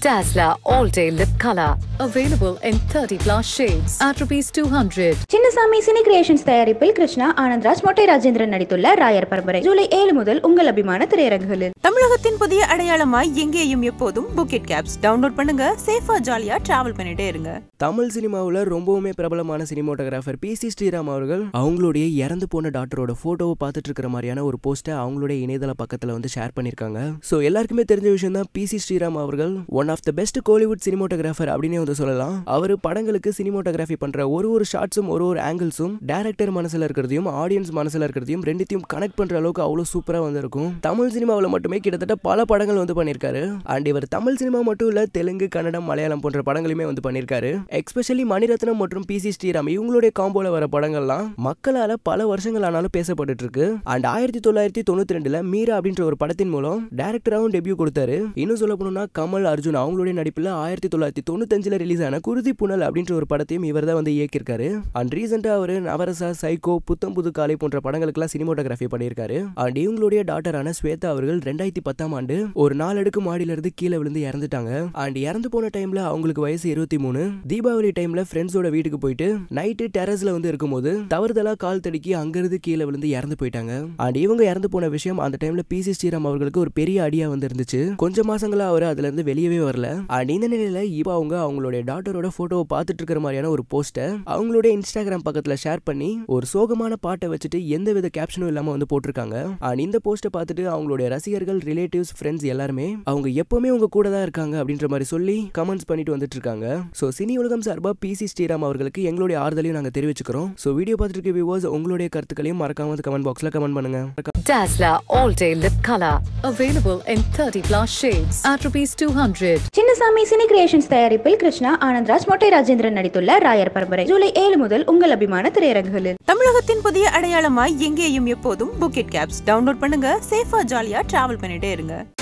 Dazzler All Day Lip Color. Available in 30 plus shades at rupees 200. Chinnasamy cine creations தயாரிப்பில் கிருஷ்ணா ஆனந்த்ராஜ் மொட்டை ராஜேந்திரன் நடித்துள்ள ராயர் பரம்பரை ஜூலை ஏழு முதல் உங்கள் அபிமான திரையரங்குகளில் தமிழகத்தின் புதிய அடையாளமாய் எங்கேயும் எப்போதும் புக்கெட் கேப்ஸ் டவுன்லோட் பண்ணுங்க சேஃபா ஜாலியா டிராவல் பண்ணிட்டே இருங்க தமிழ் சினிமாவில் ரொம்பவுமே பிரபலமான சினிமோட்டோகிராஃபர் பி சி ஸ்ரீராம் அவர்கள் அவங்களுடைய இறந்து போன டாக்டரோட போட்டோவை பார்த்துட்டு இருக்கிற மாதிரியான ஒரு போஸ்ட்டை அவங்களுடைய இணையதள பக்கத்தில் வந்து ஷேர் பண்ணியிருக்காங்க ஸோ எல்லாருக்குமே தெரிஞ்ச விஷயம் தான் பி சி ஸ்ரீராம் அவர்கள் one of the best Kollywood cinematographer அப்படின்னே வந்து சொல்லலாம் அவர் படங்களுக்கு சினிமோட்டோகிராஃபி பண்ற ஒரு ஒரு ஷார்ட்ஸும் ஒரு ஒரு ஆங்கிள்ஸும் டேரக்டர் மனசுல இருக்கிறதையும் ஆடியன்ஸ் மனசுல இருக்கிறதையும் ரெண்டுத்தையும் கனெக்ட் பண்ற அளவுக்கு அவ்வளோ சூப்பரா வந்திருக்கும் தமிழ் சினிமாவில் மட்டுமே கிட்டத்தட்ட பல படங்கள் வந்து பண்ணியிருக்காரு அண்ட் இவர் தமிழ் சினிமா மட்டும் இல்ல தெலுங்கு கன்னடம் மலையாளம் போன்ற படங்களுமே வந்து பண்ணியிருக்காரு எக்ஸ்பெஷலி மணிரத்னம் மற்றும் பி சி ஸ்ரீராம் இவங்களுடைய காம்போல வர படங்கள்லாம் மக்களால பல வருஷங்கள் ஆனாலும் பேசப்பட்டு இருக்கு அண்ட் ஆயிரத்தி தொள்ளாயிரத்தி தொண்ணூத்தி ரெண்டுல மீரா அப்படின்ற ஒரு படத்தின் மூலம் டேரக்டராகவும் டெபியூ கொடுத்தாரு இன்னும் சொல்ல போனோம்னா கமல் அர்ஜுன் அவங்களுடைய நடிப்புல ஆயிரத்தி தொள்ளாயிரத்தி தொண்ணூத்தஞ்சுல ரிலீஸ் ஆன குருதி புனல் அப்படின்ற ஒரு படத்தையும் இவர் தான் வந்து இயக்கியிருக்காரு அண்ட் ரீசெண்டா அவர் நவரசா சைக்கோ புத்தம் புது காலை போன்ற படங்களுக்கெல்லாம் சினிமோட்டோகிராஃபி பண்ணியிருக்காரு அண்ட் இவங்களுடைய டாட்டரான ஸ்வேதா அவர்கள் ரெண்டாயிரத்தி பத்தாம் ஆண்டு ஒரு நாலு அடுக்கு மாடியில இருந்து கீழே விழுந்து இறந்துட்டாங்க அண்ட் இறந்து போன டைம்ல அவங்களுக்கு வயசு இருபத்தி மூணு தீபாவளி டைம்ல ஃப்ரெண்ட்ஸோட வீட்டுக்கு போயிட்டு நைட்டு டெரஸ்ல வந்து இருக்கும்போது தவறுதலா கால் தடுக்கி அங்கிருந்து கீழே விழுந்து இறந்து போயிட்டாங்க அண்ட் இவங்க இறந்து போன விஷயம் அந்த டைம்ல பி சி ஸ்ரீராம் அவர்களுக்கு ஒரு பெரிய அடியா வந்து இருந்துச்சு கொஞ்ச மாசங்களா அவர் அதுல இருந்து வெளியவே வரல அண்ட் இந்த நிலையில இப்போ அவங்க அவங்களுடைய டாட்டரோட போட்டோவை பார்த்துட்டு இருக்கிற மாதிரியான ஒரு போஸ்ட்டை அவங்களுடைய இன்ஸ்டாகிராம் பக்கத்துல ஷேர் பண்ணி ஒரு சோகமான பாட்டை வச்சுட்டு எந்த வித கேப்ஷனும் இல்லாம வந்து போட்டிருக்காங்க அண்ட் இந்த போஸ்ட்டை பார்த்துட்டு அவங்களுடைய ரசிகர்கள் ரிலேட்டிவ்ஸ் ஃப்ரெண்ட்ஸ் எல்லாருமே அவங்க எப்பவுமே உங்க கூட தான் இருக்காங்க அப்படின்ற மாதிரி சொல்லி கமெண்ட்ஸ் பண்ணிட்டு வந்துட்டு இருக்காங்க ஸோ சினி உலகம் சார்பா பி சி ஸ்ரீராம் அவர்களுக்கு எங்களுடைய ஆறுதலையும் நாங்க தெரிவிச்சுக்கிறோம் ஸோ வீடியோ பார்த்துட்டு இருக்க வியூவர்ஸ் உங்களுடைய கருத்துக்களையும் மறக்காம கமெண்ட் பாக்ஸ்ல கமெண்ட் பண்ணுங்க Dazzler All Day Lip Color. Available in 30 plus shades at rupees 200. Chinnasamy cine creations தயாரிப்பில் கிருஷ்ணா ஆனந்த்ராஜ் மொட்டை ராஜேந்திரன் நடித்துள்ள ராயர் பரம்பரை ஜூலை ஏழு முதல் உங்கள் அபிமான திரையரங்குகளில் தமிழகத்தின் புதிய அடையாளமாய் எங்கேயும் எப்போதும் புக்கெட் கேப்ஸ் டவுன்லோட் பண்ணுங்க சேஃபா ஜாலியா டிராவல் பண்ணிட்டே இருங்க